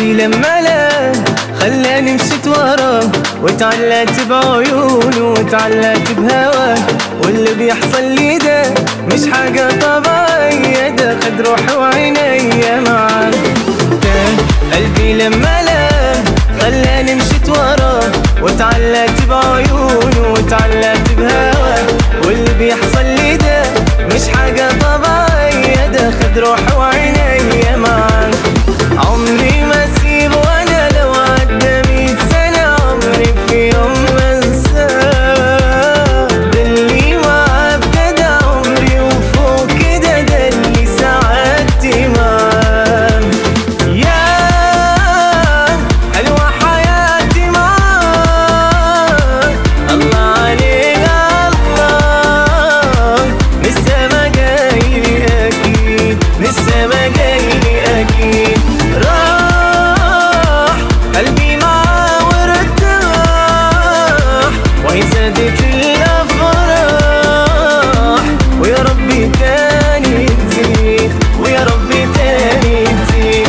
قلبي لما لا خلاني مشيت وراه وتعلقت بعيونه وتعلقت بهواه واللي بيحصل لي ده مش حاجة طبيعية ده خد روحي وعينيا معاه ده قلبي لما لا خلاني مشيت وراه وتعلقت بعيونه وتعلقت بهواه واللي بيحصل لي ده مش حاجة طبيعية ده خد روحي وعينيا معاه عمري ما اسيبه وانا لو عدى مية سنة عمري في يوم ما انساه ده اللي معاه ابتدى عمري وفوق كده ده اللي سعادتي معاه يا حلوة حياتي معاك الله عليك الله من السما جايلي أكيد من السما جايلي أكيد راح قلبي معاه وارتاح وهي زادت الأفراح ويا ربي تاني تزيد ويا ربي تاني تزيد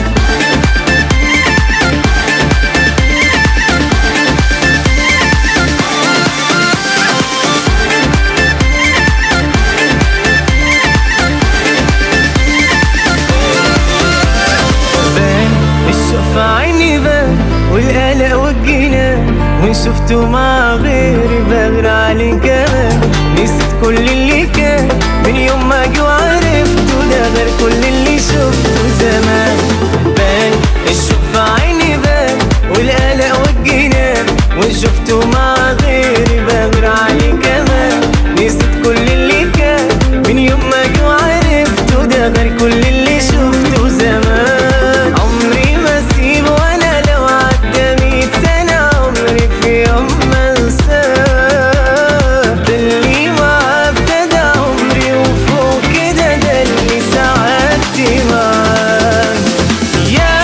بان الشوف عيني بان والقلق والجنان وان شفته مع غيري بغير عليه كمان نسيت كل اللي كان من يوم ما جه وعرفته ده غير كل اللي شفته زمان بان الشوف عيني بان والقلق والجنان وان شفته مع غيري بغير عليه كمان نسيت كل اللي كان من يوم ما جه وعرفته ده غير كل اللي شفته زمان عمري ما اسيبه وانا لو عدى مية سنة عمري في يوم ما انساه ده اللي معاه ابتدى عمري وفوق كده ده اللي سعادتي معاه يا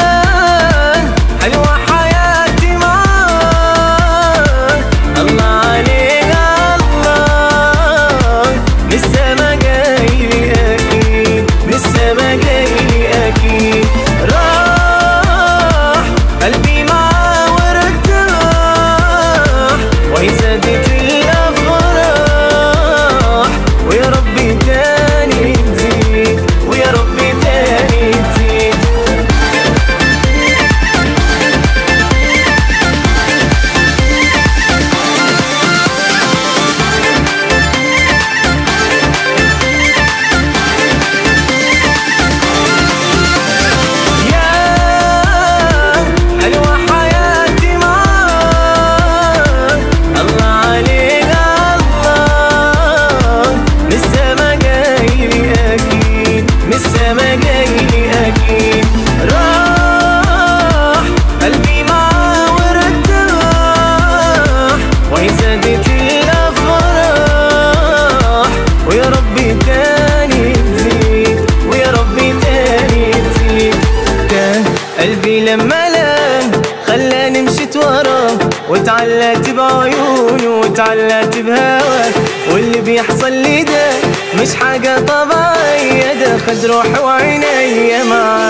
حلوة حياتي معاك الله عليك الله من السما جايلي أكيد من السما جايلي أكيد راح قلبي معاه وارتاح وهي زادت الأفراح ويا ربي تاني تزيد ويا ربي تاني تزيد يا حلوة حياتي معاك الله عليك الله من السما جايلي أكيد من السما جايلي أكيد راح قلبي معاه وارتاح وهي زادت الأفراح ويا ربي تاني تزيد ويا ربي تاني تزيد كان قلبي لما لام خلاني مشيت وراه وتعلقت بعيونه وتعلقت بهواه واللي بيحصل لي ده مش حاجة طبيعية ده خد روحي وعينيا معاه